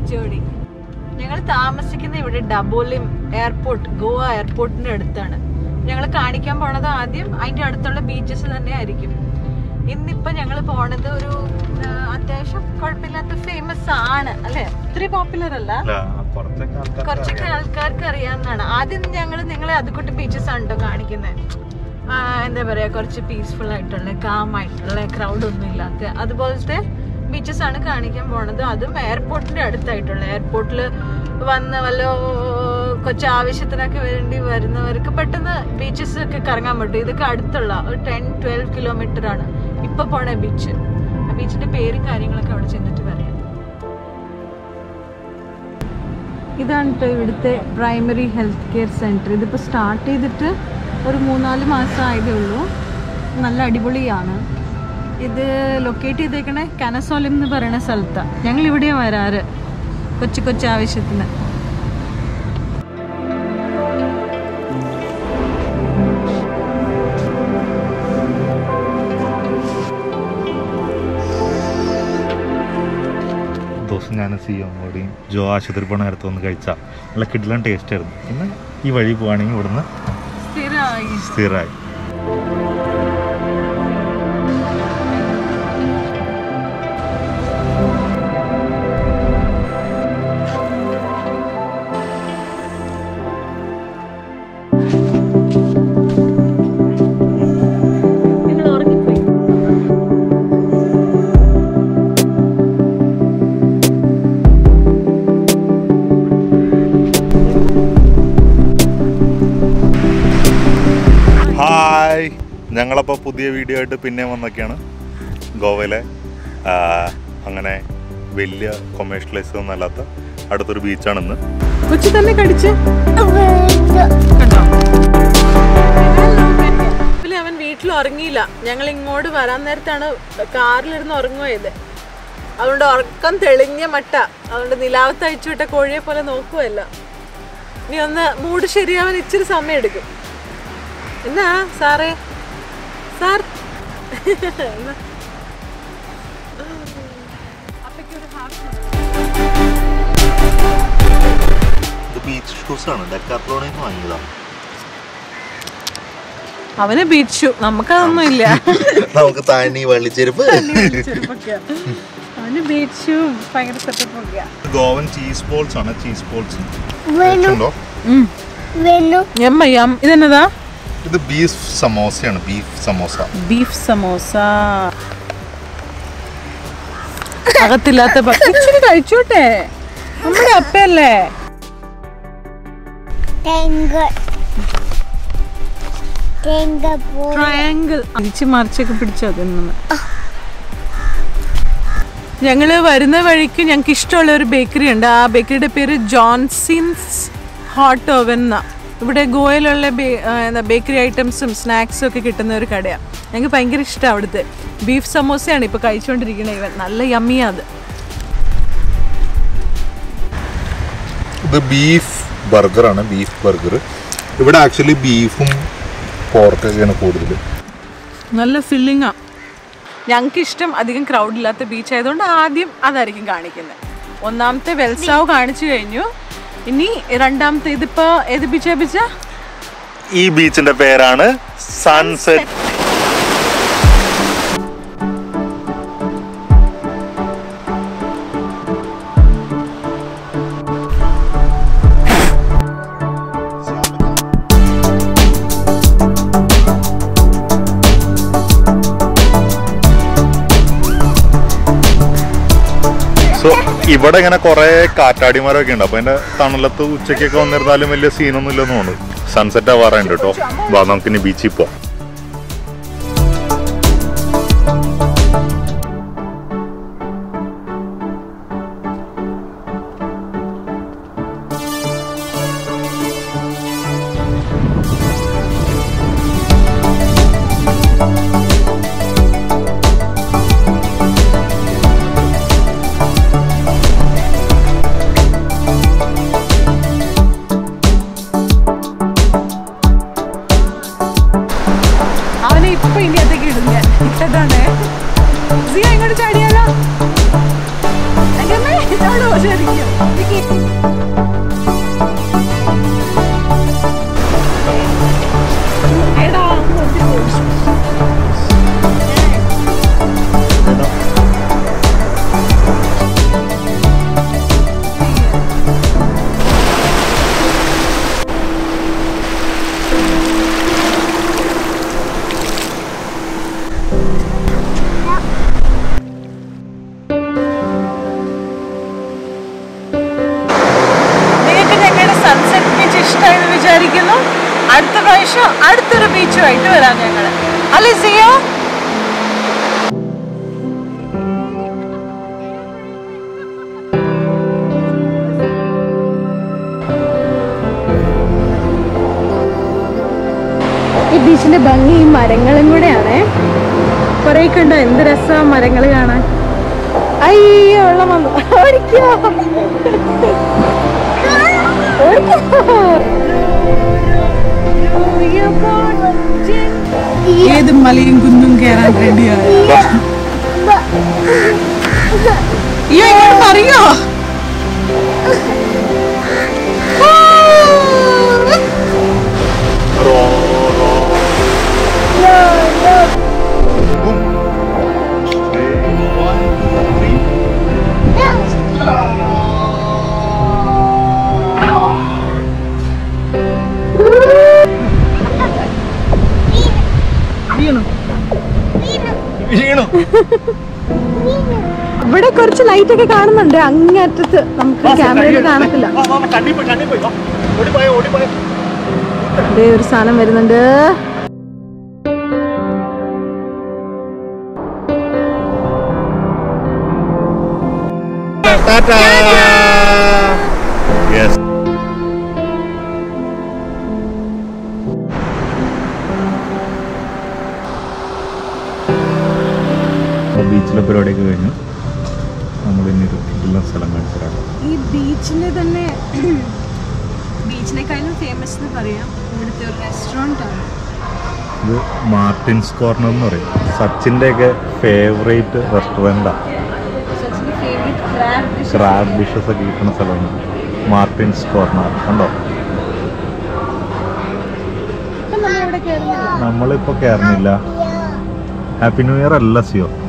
എച്ചോടി ഞങ്ങൾ താമസിക്കുന്ന ഇവിടെ ഡബോലിം എയർപോർട്ട് ഗോവ എയർപോർട്ടിന്റെ അടുത്താണ് ഞങ്ങൾ കാണിക്കാൻ പോണത് ആദ്യം അതിന്റെ അടുത്തുള്ള ബീച്ചസ് തന്നെ ആയിരിക്കും ഇന്നിപ്പോ ഞങ്ങൾ പോണത് ഒരു ആ, അത്യാവശ്യം കുഴപ്പമില്ലാത്ത ഫേമസ് ആണ് അല്ലെ ഒത്തിരി പോപ്പുലർ അല്ല കുറച്ചൊക്കെ ആൾക്കാർക്ക് അറിയാവുന്നതാണ് ആദ്യം ഞങ്ങൾ നിങ്ങളെ അതുകൂട്ട് ബീച്ചസ് ആണ് കേട്ടോ കാണിക്കുന്നത് എന്താ പറയാ കുറച്ച് പീസ്ഫുൾ ആയിട്ടുള്ള കാം ആയിട്ടുള്ള ക്രൗഡ് ഒന്നും ഇല്ലാത്ത അതുപോലത്തെ ബീച്ചസ് ആണ് കാണിക്കാൻ പോണത് അതും എയർപോർട്ടിന്റെ അടുത്തായിട്ടുള്ള എയർപോർട്ടിൽ വന്ന് വല്ല കൊച്ചു ആവശ്യത്തിനൊക്കെ വേണ്ടി വരുന്നവർക്ക് പെട്ടെന്ന് ബീച്ചസ് ഒക്കെ കറങ്ങാൻ പറ്റും ഇതൊക്കെ അടുത്തുള്ള ഒരു ടെൻ ട്വൽവ് കിലോമീറ്റർ ആണ് ഇപ്പൊ പോണ ബീച്ച് ആ ബീച്ചിന്റെ പേരും കാര്യങ്ങളൊക്കെ അവിടെ ചെന്നിട്ട് പറയാം ഇതാണ് കേട്ടോ ഇവിടുത്തെ പ്രൈമറി ഹെൽത്ത് കെയർ സെൻറ്റർ ഇതിപ്പോൾ സ്റ്റാർട്ട് ചെയ്തിട്ട് ഒരു മൂന്നാല് മാസം ആയതേ ഉള്ളൂ നല്ല അടിപൊളിയാണ് ഇത് ലൊക്കേറ്റ് ചെയ്തേക്കണേ കനസോലം എന്ന് പറയുന്ന സ്ഥലത്താണ് ഞങ്ങൾ ഇവിടെയാണ് വരാറ് കൊച്ചു കൊച്ചു ആവശ്യത്തിന് ദിവസം ഞാൻ സി എമ്മോടെയും ജോ ആശുപത്രി പോണ നേരത്തെ ഒന്ന് കഴിച്ചാൽ നല്ല കിടിലൻ ടേസ്റ്റ് ആയിരുന്നു പിന്നെ ഈ വഴി പോവാണെങ്കിൽ ഇവിടുന്ന് സ്ഥിരമായി സ്ഥിരമായി ഞങ്ങൾ ഉറങ്ങിപ്പോയി ഹായ് ഞങ്ങളപ്പോൾ പുതിയ വീഡിയോ ആയിട്ട് പിന്നെ വന്നൊക്കെയാണ് ഗോവയിലെ ആ, അങ്ങനെ വലിയ കൊമേഴ്ഷ്യലൈസ് ഒന്നും അല്ലാത്ത അടുത്തൊരു ബീച്ചാണിന്ന് കൊച്ചു തന്നെ കടിച്ച് കണ്ടോ ഇതില് അവൻ വീട്ടിൽ ഉറങ്ങിയില്ല ഞങ്ങൾ ഇങ്ങോട്ട് വരാൻ നേരത്താണ് കാറിലിരുന്ന് ഉറങ്ങുപോയത് അതുകൊണ്ട് ഉറക്കം തെളിഞ്ഞ മട്ട അതുകൊണ്ട് നിലാവത്ത് അഴിച്ചു വിട്ട കോഴിയെ പോലെ നോക്കുമല്ല ഇനി ഒന്ന് മൂഡ് ശരിയാവാൻ ഇച്ചിരി സമയം എടുക്കും എന്നാ സാറേ സാർ എന്നാ? അപ്പയ്ക്കൊരു ഹാപ്പി ഇത് ബീച്ച് ഷൂസ് ആണ് ഡെക്കാത്ലോണിൽ നിന്ന് വാങ്ങിയതാണ് അവന് ബീച്ചു നമുക്കതൊന്നും ഇല്ല നമുക്ക് താഴ്നി വള്ളിച്ചെരുപ്പ് ചെറുപ്പൊക്കെയാ. അവന് ബീച്ചും ഭയങ്കര സെറ്റപ്പ് ഒക്കെയാ ഗോവൻ ചീസ് ബോൾസ് ആണ് ചീസ് ബോൾസ് ഉണ്ടോ എമ്മ യം ഇതെന്നതാ ഇത് ബീഫ് സമോസയാണ് ബീഫ് സമോസ ബീഫ് സമോസ അകത്തില്ലാത്ത ഭ- ഇച്ചിരി കഴിച്ചോട്ടെ നമ്മുടെ അപ്പയല്ലേ ട്രയാങ്കിൾ അടിച്ച് മറിച്ചൊക്കെ പിടിച്ചാ തിന്നുന്നത് ഞങ്ങള് വരുന്ന വഴിക്ക് ഞങ്ങൾക്ക് ഇഷ്ടമുള്ള ഒരു ബേക്കറി ഉണ്ട് ആ ബേക്കറിയുടെ പേര് ജോൺസിൻസ് ഹോട്ട് ഓവൻ എന്നാ ഇവിടെ ഗോയയിലുള്ള ബേ- ആ, എന്താ ബേക്കറി ഐറ്റംസും സ്നാക്സും ഒക്കെ കിട്ടുന്ന ഒരു കടയാണ് ഞങ്ങൾക്ക് ഭയങ്കര ഇഷ്ടമാണ് അവിടുത്തെ ബീഫ് സമോസയാണ് ഇപ്പോൾ കഴിച്ചുകൊണ്ടിരിക്കുന്നത് ഇവൻ നല്ല യമ്മിയാ അത് ഇത് ബീഫ് ബർഗറാണ് ബീഫ് ബർഗർ ഇവിടെ ആക്ച്വലി ബീഫും പോർക്കൊക്കെയാണ് കൂടുതൽ നല്ല ഫില്ലിങ്ങാ ഞങ്ങൾക്ക് ഇഷ്ടം അധികം ക്രൗഡ് ഇല്ലാത്ത ബീച്ച് ആയതുകൊണ്ട് ആദ്യം അതായിരിക്കും കാണിക്കുന്നത് ഒന്നാമത്തെ വെൽസാവ് കാണിച്ചു കഴിഞ്ഞു ഇനി രണ്ടാമത്തെ ഇതിപ്പോ ഏത് ബീച്ചാ ബീച്ചാ ഈ ബീച്ചിന്റെ പേരാണ് സൺസെറ്റ് സോ ഇവിടെ ഇങ്ങനെ കുറെ കാറ്റാടിമരമൊക്കെ ഉണ്ട് അപ്പൊ അതിന്റെ തണലത്ത് ഉച്ചയ്ക്കൊക്കെ വന്നിരുന്നാലും വലിയ സീനൊന്നും ഇല്ലെന്ന് തോന്നുന്നു സൺസെറ്റ് ആവാറുണ്ട് കേട്ടോ വാ നമുക്കിനി ബീച്ചിൽ പോവാം അവനെ ഇപ്പൊ ഇനി അതൊക്കെ ഇടും ഞാൻ ഇട്ടതാണ് സിയ ഇങ്ങോട്ട് ചാടിയാലോ അയ്യമ്മേ. പേടിച്ചാണോ ശരിക്കും എടാ നിങ്ങൾക്ക് ഞങ്ങളുടെ സൺസെറ്റ് ബീച്ച് ഇഷ്ടമായെന്ന് വിചാരിക്കുന്നു അടുത്ത പ്രാവശ്യം അടുത്തൊരു ബീച്ചുമായിട്ട് വരാം ഞങ്ങൾ അല്ലേ സിയോ ഈ ബീച്ചിന്റെ ഭംഗി ഈ മരങ്ങളും കൂടെയാണേ കുറെ കണ്ടോ എന്ത് രസമാ മരങ്ങൾ കാണാൻ അയ്യോ വെള്ളം വന്നു ഓടിക്കോ ഏത് മലയും കുന്നും കയറാൻ റെഡിയാണ് അയ്യോ ഇങ്ങോട്ട് അറിയോ ഇവിടെ കുറച്ച് ലൈറ്റ് ഒക്കെ കാണുന്നുണ്ട് അങ്ങേറ്റത്ത് നമുക്ക് ക്യാമറയിൽ കാണത്തില്ല ദേ ഒരു സാധനം വരുന്നുണ്ട് യെസ് ബീച്ചിലെ പരിപാടിയൊക്കെ കഴിഞ്ഞു നമ്മൾ ഇനി ഒരു കിട്ടുന്ന സ്ഥലം കാണിച്ചു തരാം ഈ ബീച്ചിന്റെ തന്നെ ബീച്ചിനെക്കാളും ഫേമസ് എന്ന് പറയാം ഇവിടുത്തെ ഒരു റെസ്റ്റോറൻ്റ് ആണ് ഇത് മാർട്ടിൻസ് കോർണർ എന്ന് പറയും സച്ചിൻ്റെ ഒക്കെ ഫേവറേറ്റ് റെസ്റ്റോറൻറ്റാണ് സച്ചിന്റെ favourite crab dish crab dishes ഒക്കെ കിട്ടുന്ന സ്ഥലമാണ് മാർട്ടിൻസ് കോർണർ കണ്ടോ ഇപ്പം നമ്മളിവിടെ കയറുന്നില്ല നമ്മളിപ്പോൾ കയറുന്നില്ല ഹാപ്പി ന്യൂ ഇയർ അല്ല സിയോ